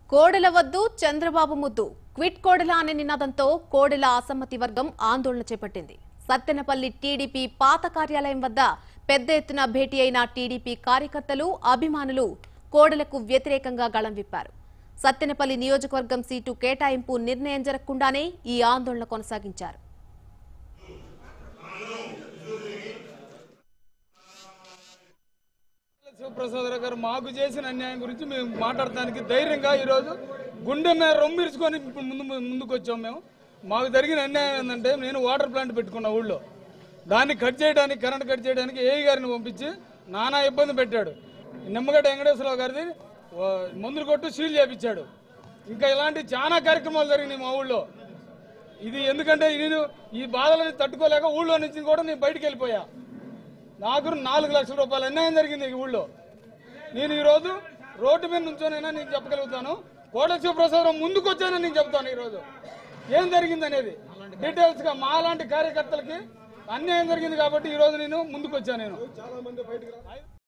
కోడెల వద్దు చంద్రబాబు ముద్దు క్విట్ కోడెల అనే నినాదంతో కోడెల అసమ్మతి వర్గం ఆందోళన చేపట్టింది సత్తెనపల్లి టీడీపీ పాత కార్యాలయం వద్ద పెద్ద ఎత్తున భేటీ అయిన టీడీపీ కార్యకర్తలు అభిమానులు కోడెలకు వ్యతిరేకంగా గళం విప్పారు సత్తెనపల్లి నియోజకవర్గం సీటు కేటాయింపు నిర్ణయం జరగకుండానే ఈ ఆందోళన కొనసాగించారు శివప్రసాదరావు గారు మాకు చేసిన అన్యాయం గురించి మేము మాట్లాడటానికి ధైర్యంగా ఈరోజు గుండె మీద రొమ్మిరుచుకొని ఇప్పుడు ముందు ముందుకు వచ్చాం మేము మాకు జరిగిన అన్యాయం ఏంటంటే నేను వాటర్ ప్లాంట్ పెట్టుకున్న ఊళ్ళో దాన్ని కట్ చేయడానికి కరెంట్ కట్ చేయడానికి ఏఈ గారిని పంపించి నానా ఇబ్బంది పెట్టాడు నిమ్మగడ్డ వెంకటేశ్వరరావు గారిది ఓ, మందులు కొట్టు సీల్ చేపించాడు ఇంకా ఇలాంటి చాలా కార్యక్రమాలు జరిగినాయి మా ఊళ్ళో ఇది ఎందుకంటే నేను ఈ బాధలని తట్టుకోలేక ఊళ్ళో నుంచి కూడా నేను బయటికి వెళ్ళిపోయా నాకు నాలుగు లక్షల రూపాయలు అన్యాయం జరిగింది ఈ ఊళ్ళో నేను ఈరోజు రోడ్డు మీద నుంచోనైనా నేను చెప్పగలుగుతాను కోట శివప్రసాదం ముందుకు వచ్చానని నేను చెప్తాను ఈరోజు ఏం జరిగింది అనేది డీటెయిల్స్ గా మా లాంటి కార్యకర్తలకి అన్యాయం జరిగింది కాబట్టి ఈరోజు నేను ముందుకు వచ్చాను నేను